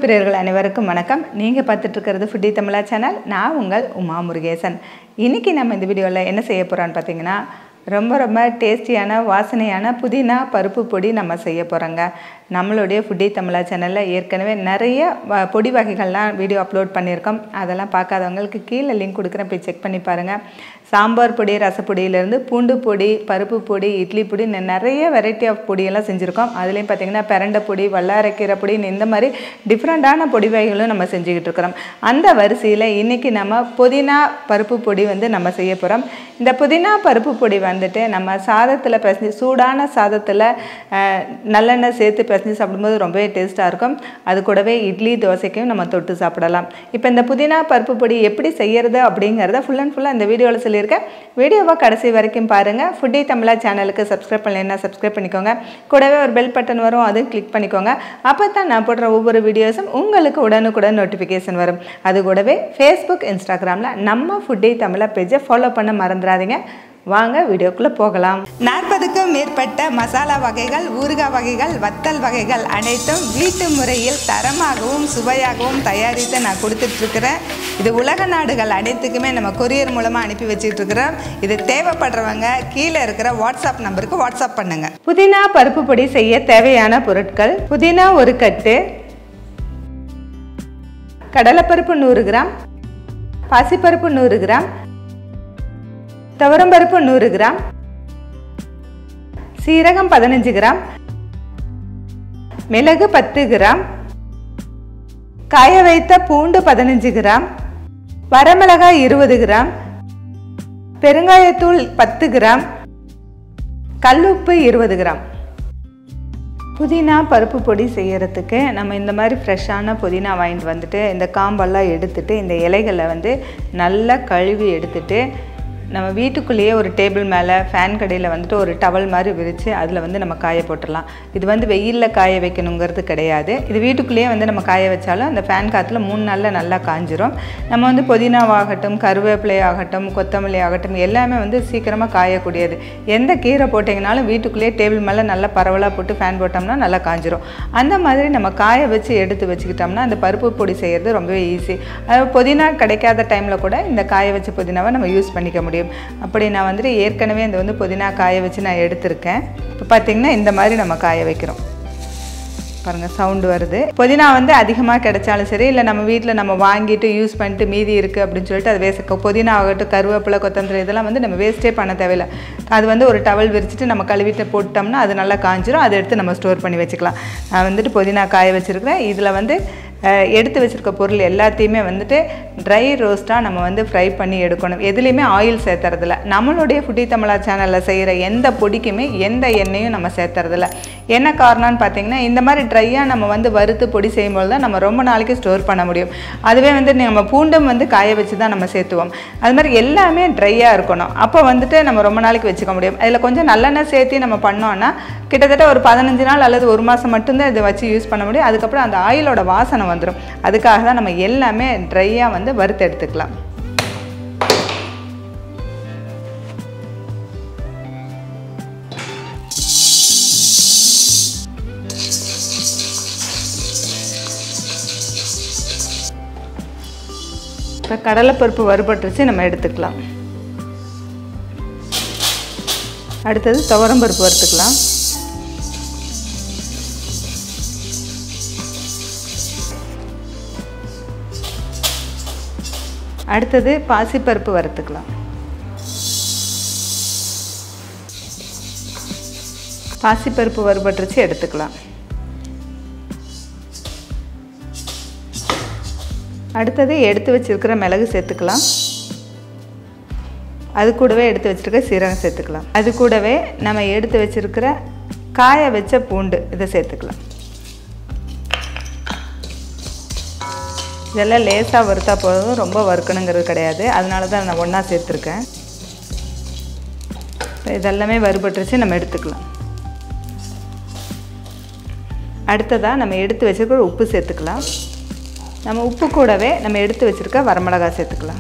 பிரியர்கள் அனைவருக்கும் வணக்கம் நீங்கள் பார்த்துட்டு இருக்கிறது ஃபுட்டி தமிழா சேனல் நான் உங்கள் உமா முருகேசன் இன்றைக்கி நம்ம இந்த வீடியோவில் என்ன செய்ய போகிறோன்னு பார்த்தீங்கன்னா ரொம்ப ரொம்ப டேஸ்டியான வாசனையான புதினா பருப்பு பொடி நம்ம செய்ய போகிறோங்க நம்மளுடைய ஃபுட்டி தமிழா சேனலில் ஏற்கனவே நிறைய வ- பொடி வகைகள்லாம் வீடியோ அப்லோட் பண்ணியிருக்கோம் அதெல்லாம் பார்க்காதவங்களுக்கு கீழே லிங்க் கொடுக்குறேன் போய் செக் பண்ணி பாருங்கள் சாம்பார் பொடி ரசப்பொடியிலேருந்து பூண்டு பொடி பருப்பு பொடி இட்லி பொடி நி- நிறைய வெரைட்டி ஆஃப் பொடியெல்லாம் செஞ்சுருக்கோம் அதுலேயும் பார்த்தீங்கன்னா பிரண்டை பொடி வல்லாரைக்கீரை பொடி இந்த மாதிரி டிஃப்ரெண்ட்டான பொடி வகைகளும் நம்ம செஞ்சுக்கிட்டு இருக்கிறோம் அந்த வரிசையில் இன்றைக்கி நம்ம புதினா பருப்பு பொடி வந்து நம்ம செய்ய போகிறோம் இந்த புதினா பருப்பு பொடி வந்துட்டு நம்ம சாதத்தில் பிசைஞ்சு சூடான சாதத்தில் அஹ், நல்லெண்ணெய் சேர்த்து பிசைஞ்சு சாப்பிடும்போது ரொம்பவே டேஸ்ட்டாக இருக்கும் அது கூடவே இட்லி தோசைக்கும் நம்ம தொட்டு சாப்பிடலாம் இப்போ இந்த புதினா பருப்பு பொடி எப்படி செய்யறது அப்படிங்கிறத ஃபுல் அண்ட் ஃபுல்லாக இந்த வீடியோவில் சொல்லியிருக்கேன் வீடியோவை கடைசி வரைக்கும் பாருங்கள் ஃபுட்டி தமிழா சேனலுக்கு சப்ஸ்கிரைப் பண்ணலைன்னா சப்ஸ்கிரைப் பண்ணிக்கோங்க கூடவே ஒரு பெல் பட்டன் வரும் அதுவும் கிளிக் பண்ணிக்கோங்க அப்போ தான் நான் போடுற ஒவ்வொரு வீடியோஸும் உங்களுக்கு உடனுக்குடன் நோட்டிஃபிகேஷன் வரும் அது கூடவே ஃபேஸ்புக் இன்ஸ்டாகிராமில் நம்ம ஃபுட்டி தமிழா பேஜை ஃபாலோ பண்ண மறந்துடாதீங்க வாங்க வீடியோக்குள்ளே போகலாம் நாற்பதுக்கும் மேற்பட்ட மசாலா வகைகள் ஊறுகாய் வகைகள் வத்தல் வகைகள் அனைத்தும் வீட்டு முறையில் தரமாகவும் சுவையாகவும் தயாரித்து நான் கொடுத்துட்ருக்கிறேன் இது உலக நாடுகள் அனைத்துக்குமே நம்ம கொரியர் மூலமாக அனுப்பி வச்சுட்டு இருக்கிறோம் இது தேவைப்படுறவங்க கீழே இருக்கிற வாட்ஸ்அப் நம்பருக்கு வாட்ஸ்அப் பண்ணுங்க புதினா பருப்பு பொடி செய்ய தேவையான பொருட்கள் புதினா ஒரு கட்டு கடலைப்பருப்பு நூறு கிராம் பாசிப்பருப்பு நூறு கிராம் துவரம்பருப்பு நூறு கிராம் சீரகம் பதினஞ்சு கிராம் மிளகு பத்து கிராம் காய வைத்த பூண்டு பதினஞ்சு கிராம் வரமிளகாய் இருபது கிராம் பெருங்காயத்தூள் பத்து கிராம் கல்லுப்பு இருபது கிராம் புதினா பருப்பு பொடி செய்யறதுக்கு நம்ம இந்த மாதிரி ஃப்ரெஷ்ஷான புதினா வாங்கிட்டு வந்துட்டு இந்த காம்பெல்லாம் எடுத்துட்டு இந்த இலைகளை வந்து நல்லா கழுவி எடுத்துட்டு நம்ம வீட்டுக்குள்ளேயே ஒரு டேபிள் மேலே ஃபேன் கடையில் வந்துட்டு ஒரு டவல் மாதிரி விரித்து அதில் வந்து நம்ம காய போட்டுடலாம் இது வந்து வெயிலில் காய வைக்கணுங்கிறது கிடையாது இது வீட்டுக்குள்ளேயே வந்து நம்ம காய வச்சாலும் அந்த ஃபேன் காற்றுல மூணு நாளில் நல்லா காஞ்சிரும் நம்ம வந்து புதினாவாகட்டும் கருவேப்பிலை ஆகட்டும் கொத்தமல்லி ஆகட்டும் எல்லாமே வந்து சீக்கிரமாக காயக்கூடியது எந்த கீரை போட்டிங்கனாலும் வீட்டுக்குள்ளேயே டேபிள் மேலே நல்லா பரவலாக போட்டு ஃபேன் போட்டோம்னா நல்லா காஞ்சிரும் அந்த மாதிரி நம்ம காய வச்சு எடுத்து வச்சுக்கிட்டோம்னா அந்த பருப்பு பொடி செய்கிறது ரொம்பவே ஈஸி அதாவது புதினா கிடைக்காத டைமில் கூட இந்த காய வச்ச புதினாவை நம்ம யூஸ் பண்ணிக்க முடியும் அப்படி நான் வந்துட்டு ஏற்கனவே இந்த வந்து புதினா காய வச்சு நான் எடுத்திருக்கேன் இப்போ பார்த்தீங்கன்னா இந்த மாதிரி நம்ம காய வைக்கிறோம் பாருங்கள் சவுண்டு வருது புதினா வந்து அதிகமாக கிடைச்சாலும் சரி இல்லை நம்ம வீட்டில் நம்ம வாங்கிட்டு யூஸ் பண்ணிட்டு மீதி இருக்குது அப்படின்னு சொல்லிட்டு அது வேஸ்ட் புதினா ஆகட்டும் கருவேப்பிலை கொத்தமல்லி இதெல்லாம் வந்து நம்ம வேஸ்ட்டே பண்ண தேவையில்லை அது வந்து ஒரு டவல் விரிச்சிட்டு நம்ம கழுவிட்டு போட்டோம்னா அது நல்லா காஞ்சிரும் அதை எடுத்து நம்ம ஸ்டோர் பண்ணி வச்சுக்கலாம் நான் வந்துட்டு புதினா காய வச்சுருக்கிறேன் இதில் வந்து அஹ், எடுத்து வச்சுருக்க பொருள் எல்லாத்தையுமே வந்துட்டு ட்ரை ரோஸ்ட்டாக நம்ம வந்து ஃப்ரை பண்ணி எடுக்கணும் எதுலேயுமே ஆயில் சேர்த்துறதில்ல நம்மளுடைய ஃபுட்டி தமிழா சேனலில் செய்கிற எந்த பொடிக்குமே எந்த எண்ணெயும் நம்ம சேர்த்துறதில்ல என்ன காரணம்னு பார்த்தீங்கன்னா இந்த மாதிரி ட்ரையாக நம்ம வந்து வறுத்து பொடி செய்யும்போது தான் நம்ம ரொம்ப நாளைக்கு ஸ்டோர் பண்ண முடியும் அதுவே வந்து நம்ம பூண்டும் வந்து காய வச்சு தான் நம்ம சேர்த்துவோம் அது மாதிரி எல்லாமே ட்ரையாக இருக்கணும் அப்போ வந்துட்டு நம்ம ரொம்ப நாளைக்கு வச்சுக்க முடியும் அதில் கொஞ்சம் நல்லெண்ணெய் சேர்த்து நம்ம பண்ணோன்னா கிட்டத்தட்ட ஒரு பதினஞ்சு நாள் அல்லது ஒரு மாதம் மட்டும்தான் இதை வச்சு யூஸ் பண்ண முடியும் அதுக்கப்புறம் அந்த ஆயிலோட வாசனை வந்துடும் அதுக்காக தான் நம்ம எல்லாமே ட்ரையாக வந்து வறுத்து எடுத்துக்கலாம் இப்போ கடலைப்பருப்பு வறுபட்டுருச்சு நம்ம எடுத்துக்கலாம் அடுத்தது துவரம்பருப்பு வறுத்துக்கலாம் அடுத்தது பாசிப்பருப்பு வறுத்துக்கலாம் பாசிப்பருப்பு வறுபட்டுருச்சு எடுத்துக்கலாம் அடுத்தது எடுத்து வச்சிருக்கிற மிளகு சேர்த்துக்கலாம் அது கூடவே எடுத்து வச்சிருக்க சீரகம் சேர்த்துக்கலாம் அது கூடவே நம்ம எடுத்து வச்சிருக்கிற காய வச்ச பூண்டு இதை சேர்த்துக்கலாம் இதெல்லாம் லேசாக வறுத்தா போதும் ரொம்ப வறுக்கணுங்கிறது கிடையாது அதனால தான் நான் ஒன்றா சேர்த்துருக்கேன் இப்போ இதெல்லாமே வறுபட்டுருச்சு நம்ம எடுத்துக்கலாம் அடுத்ததாக நம்ம எடுத்து வச்சிருக்கிற உப்பு சேர்த்துக்கலாம் நம்ம உப்பு கூடவே நம்ம எடுத்து வச்சுருக்க வரமிளகாய் சேர்த்துக்கலாம்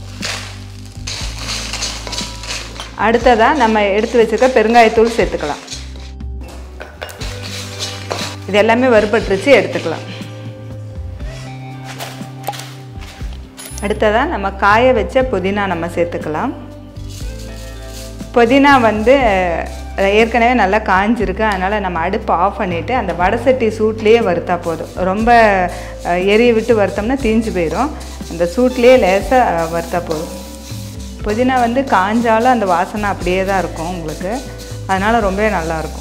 அடுத்ததாக நம்ம எடுத்து வச்சுருக்க பெருங்காயத்தூள் சேர்த்துக்கலாம் இது எல்லாமே வறுபட்டுருச்சு எடுத்துக்கலாம் அடுத்ததாக நம்ம காய வச்ச புதினா நம்ம சேர்த்துக்கலாம் புதினா வந்து அஹ், ஏற்கனவே நல்லா காஞ்சிருக்கு அதனால் நம்ம அடுப்பை ஆஃப் பண்ணிவிட்டு அந்த வடசட்டி சூட்லேயே வறுத்தா போதும் ரொம்ப அஹ், எரிய விட்டு வறுத்தோம்னா தீஞ்சு போயிடும் அந்த சூட்லேயே லேசாக வறுத்தா போதும் புதினா வந்து காஞ்சாலும் அந்த வாசனை அப்படியே தான் இருக்கும் உங்களுக்கு அதனால் ரொம்பவே நல்லாயிருக்கும்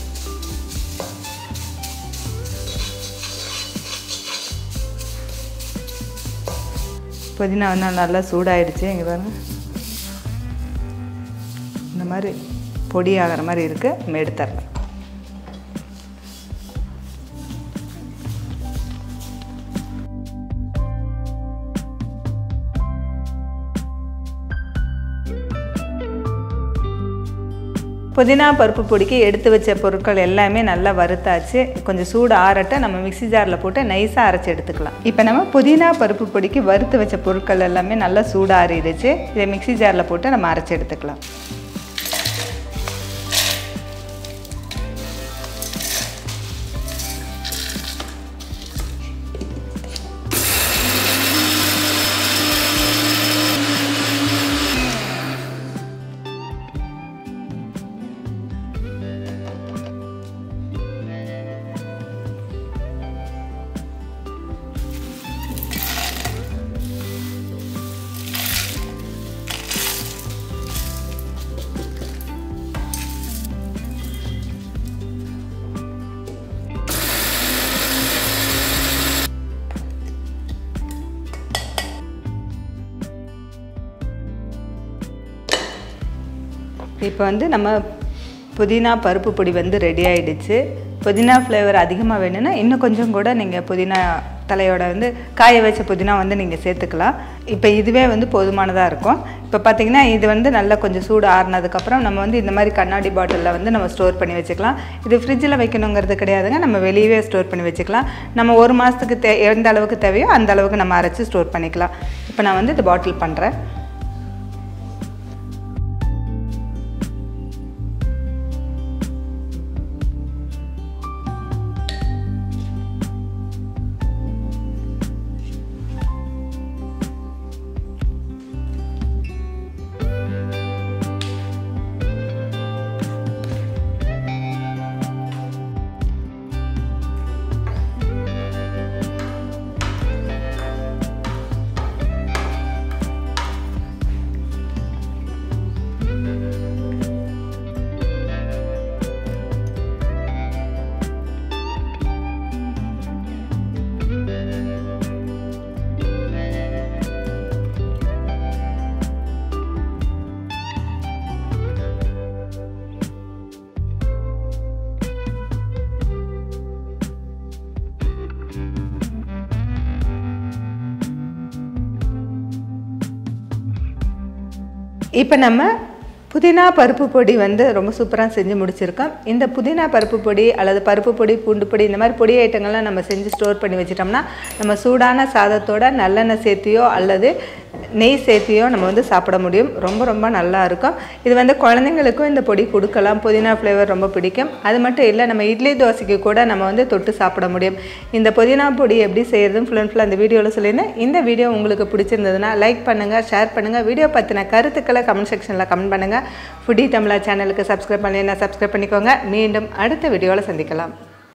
புதினா வந்து நல்லா சூடாயிடுச்சு இங்கே பாருங்க இந்த மாதிரி பொடி ஆகிற மாதிரி இருக்குது நம்ம எடுத்துடலாம் புதினா பருப்பு பொடிக்கு எடுத்து வச்ச பொருட்கள் எல்லாமே நல்லா வறுத்தாச்சு கொஞ்சம் சூடு ஆறட்ட நம்ம மிக்ஸி ஜாரில் போட்டு நைஸாக அரைச்சி எடுத்துக்கலாம் இப்போ நம்ம புதினா பருப்பு பொடிக்கு வறுத்து வச்ச பொருட்கள் எல்லாமே நல்லா சூடு ஆறிடுச்சு இதை மிக்ஸி ஜாரில் போட்டு நம்ம அரைச்சி எடுத்துக்கலாம் இப்போ வந்து நம்ம புதினா பருப்பு பொடி வந்து ரெடி ஆயிடுச்சு புதினா ஃப்ளேவர் அதிகமாக வேணும்னா இன்னும் கொஞ்சம் கூட நீங்கள் புதினா தலையோட வந்து காய வச்ச புதினா வந்து நீங்கள் சேர்த்துக்கலாம் இப்போ இதுவே வந்து போதுமானதாக இருக்கும் இப்போ பார்த்தீங்கன்னா இது வந்து நல்லா கொஞ்சம் சூடு ஆறுனதுக்கப்புறம் நம்ம வந்து இந்த மாதிரி கண்ணாடி பாட்டிலில் வந்து நம்ம ஸ்டோர் பண்ணி வச்சுக்கலாம் இது ஃப்ரிட்ஜில் வைக்கணுங்கிறது கிடையாதுங்க நம்ம வெளியவே ஸ்டோர் பண்ணி வச்சுக்கலாம் நம்ம ஒரு மாதத்துக்கு தே எந்த அளவுக்கு தேவையோ அந்த அளவுக்கு நம்ம அரைச்சி ஸ்டோர் பண்ணிக்கலாம் இப்போ நான் வந்து இது பாட்டில் பண்ணுறேன் இப்போ நம்ம புதினா பருப்பு பொடி வந்து ரொம்ப சூப்பராக செஞ்சு முடிச்சிருக்கோம் இந்த புதினா பருப்பு பொடி அல்லது பருப்பு பொடி பூண்டு பொடி இந்த மாதிரி பொடி ஐட்டங்கள்லாம் நம்ம செஞ்சு ஸ்டோர் பண்ணி வச்சிட்டோம்னா நம்ம சூடான சாதத்தோட நல்லெண்ணெய் சேர்த்தியோ அல்லது நெய் சேர்த்தியோ நம்ம வந்து சாப்பிட முடியும் ரொம்ப ரொம்ப நல்லா இருக்கும் இது வந்து குழந்தைங்களுக்கும் இந்த பொடி கொடுக்கலாம் புதினா ஃப்ளேவர் ரொம்ப பிடிக்கும் அது மட்டும் இல்லை நம்ம இட்லி தோசைக்கு கூட நம்ம வந்து தொட்டு சாப்பிட முடியும் இந்த புதினா பொடி எப்படி செய்யறதுன்னு ஃபுல் அண்ட் ஃபுல் அந்த வீடியோவில் சொல்லியிருந்தேன் இந்த வீடியோ உங்களுக்கு பிடிச்சிருந்ததுன்னா லைக் பண்ணுங்கள் ஷேர் பண்ணுங்கள் வீடியோ பற்றின கருத்துக்களை கமெண்ட் செக்ஷனில் கமெண்ட் பண்ணுங்கள் ஃபுடி தமிழா சேனலுக்கு சப்ஸ்கிரைப் பண்ணி சப்ஸ்கிரைப் பண்ணிக்கோங்க மீண்டும் அடுத்த வீடியோவில் சந்திக்கலாம்